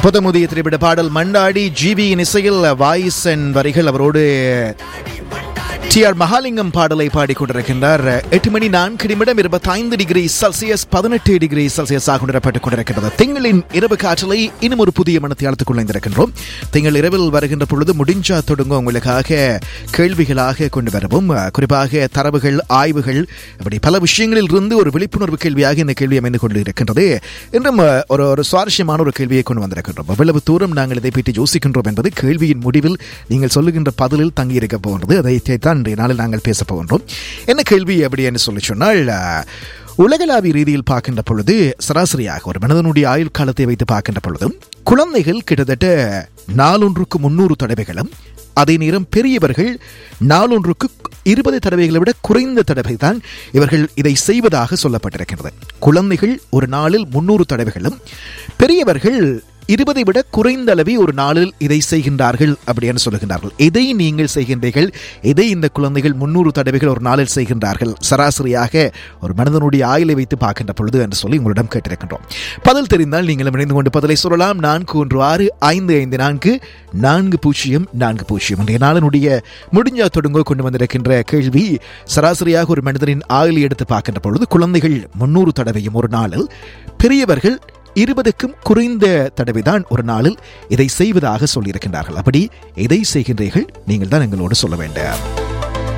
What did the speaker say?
புதமுதிய திரைப்பட பாடல் மண்டாடி ஜிபியின் இசையில் வாய்ஸ் அண்ட் வரிகள் அவரோடு டி ஆர் மகாலிங்கம் பாடலை பாடிக்கொண்டிருக்கின்றார் எட்டு மணி நான்கு நிமிடம் இருபத்தைந்து டிகிரி செல்சியஸ் பதினெட்டு டிகிரி செல்சியஸ் ஆக உணரப்பட்டுக் கொண்டிருக்கின்றது திங்களின் இரவு காற்றலை இன்னும் ஒரு புதிய மனத்தியாலத்துக் கொண்டிருக்கின்றோம் திங்கள் இரவில் வருகின்ற பொழுது முடிஞ்சா தொடங்க உங்களுக்காக கேள்விகளாக கொண்டு வரவும் குறிப்பாக தரவுகள் ஆய்வுகள் அப்படி பல விஷயங்களில் இருந்து ஒரு விழிப்புணர்வு கேள்வியாக இந்த கேள்வி அமைந்து கொண்டு இருக்கின்றது என்றும் ஒரு ஒரு சுவாரஸ்யமான ஒரு கேள்வியை கொண்டு வந்திருக்கின்றோம் எவ்வளவு தூரம் நாங்கள் இதை பற்றி யோசிக்கின்றோம் என்பது கேள்வியின் முடிவில் நீங்கள் சொல்லுகின்ற பதிலில் தங்கியிருக்க போகின்றது அதை தான் இன்றைய நாளில் நாங்கள் பேச போகின்றோம் என்ன கேள்வி அப்படி என்று சொல்லி சொன்னால் உலகளாவிய ரீதியில் பார்க்கின்ற பொழுது சராசரியாக ஒரு மனிதனுடைய ஆயுள் காலத்தை வைத்து பார்க்கின்ற பொழுதும் குழந்தைகள் கிட்டத்தட்ட நாளொன்றுக்கு முன்னூறு தடவைகளும் அதே நேரம் பெரியவர்கள் நாளொன்றுக்கு இருபது தடவைகளை விட குறைந்த தடவை தான் இவர்கள் இதை செய்வதாக சொல்லப்பட்டிருக்கிறது குழந்தைகள் ஒரு நாளில் முன்னூறு தடவைகளும் பெரியவர்கள் இருபதை விட குறைந்த அளவே ஒரு நாளில் இதை செய்கின்றார்கள் அப்படின்னு சொல்லுகின்றார்கள் எதை நீங்கள் செய்கின்றீர்கள் எதை இந்த குழந்தைகள் முன்னூறு தடவைகள் ஒரு நாளில் செய்கின்றார்கள் சராசரியாக ஒரு மனிதனுடைய ஆயுளை வைத்து பார்க்கின்ற பொழுது என்று சொல்லி உங்களிடம் கேட்டிருக்கின்றோம் பதில் தெரிந்தால் நீங்கள் இணைந்து கொண்டு பதிலை சொல்லலாம் நான்கு ஒன்று ஆறு ஐந்து ஐந்து நான்கு நான்கு பூஜ்ஜியம் நான்கு பூஜ்ஜியம் இன்றைய நாளினுடைய முடிஞ்சா தொடங்க கொண்டு வந்திருக்கின்ற கேள்வி சராசரியாக ஒரு மனிதனின் ஆயுளை எடுத்து பார்க்கின்ற பொழுது குழந்தைகள் முன்னூறு தடவையும் ஒரு நாளில் பெரியவர்கள் இருபதுக்கும் குறைந்த தடவைதான் ஒரு நாளில் இதை செய்வதாக சொல்லியிருக்கின்றார்கள் அப்படி எதை செய்கின்றீர்கள் நீங்கள் தான் எங்களோடு சொல்ல வேண்டும்